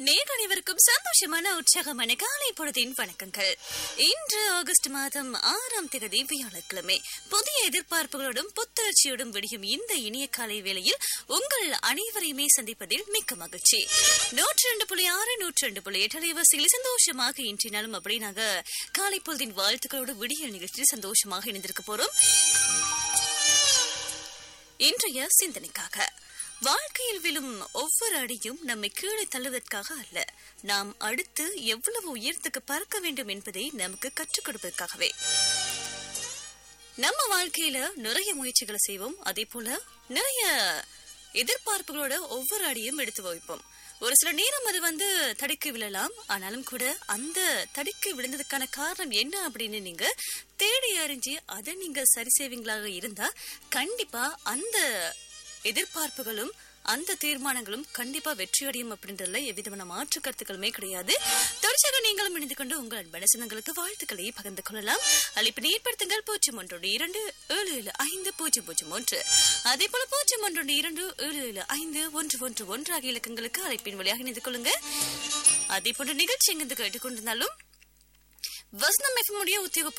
நேர் அனைவருக்கும் சந்தோஷமான உற்சாகமான காலை பொழுதின் வணக்கங்கள் இன்று ஆகஸ்ட் மாதம் ஆறாம் தேதி வியாழக்கிழமை புதிய எதிர்பார்ப்புகளோடும் புத்துணர்ச்சியோடும் விடியும் இந்த இனிய காலை வேளையில் உங்கள் அனைவரையுமே சந்திப்பதில் மிக்க மகிழ்ச்சி நூற்றி ரெண்டு புள்ளி ஆறு நூற்றி ரெண்டு புள்ளி எட்டு அலைவாசிகளில் சந்தோஷமாக இன்றினாலும் அப்படி நாங்க காலை பொழுதின் வாழ்த்துக்களோடு விடியல் நிகழ்ச்சியில் சந்தோஷமாக இணைந்திருக்க போறோம் இன்றைய சிந்தனைக்காக வாழ்க்கையில் விழும் ஒவ்வொரு அடியும் நம்மை கீழே தள்ளுவதற்காக அல்ல நாம் அடுத்து எவ்வளவு உயரத்துக்கு பறக்க வேண்டும் என்பதை நமக்கு கற்றுக் கொடுப்பதற்காகவே நம்ம வாழ்க்கையில நிறைய முயற்சிகளை செய்வோம் அதே போல நிறைய எதிர்பார்ப்புகளோட ஒவ்வொரு அடியும் எடுத்து வைப்போம் ஒரு சில நேரம் அது வந்து தடுக்கி விழலாம் ஆனாலும் கூட அந்த தடுக்கி விழுந்ததுக்கான காரணம் என்ன அப்படின்னு நீங்க தேடி அறிஞ்சு அதை நீங்க சரி செய்வீங்களாக இருந்தா கண்டிப்பா அந்த எதிர்பார்ப்புகளும் அந்த தீர்மானங்களும் கண்டிப்பா வெற்றியடையும் அப்படின்றதுல எவ்விதமான மாற்று கருத்துக்களுமே கிடையாது தொடர்ச்சியாக நீங்களும் இணைந்து கொண்டு உங்கள் அன்பான சொந்தங்களுக்கு வாழ்த்துக்களை பகிர்ந்து கொள்ளலாம் அழைப்பு ஏற்படுத்துங்கள் பூஜ்ஜியம் ஒன்றோடு இரண்டு ஏழு ஏழு ஐந்து பூஜ்ஜியம் பூஜ்ஜியம் ஒன்று அதே போல பூஜ்ஜியம் ஒன்றோடு இரண்டு ஏழு ஏழு ஐந்து ஒன்று ஒன்று ஒன்று ஆகிய இலக்கங்களுக்கு அழைப்பின் வழியாக இணைந்து கொள்ளுங்க அதே போன்ற நிகழ்ச்சி எங்கிருந்து கேட்டுக்கொண்டிருந்தாலும் வசனம் எஃப்எம் உடைய உத்தியோக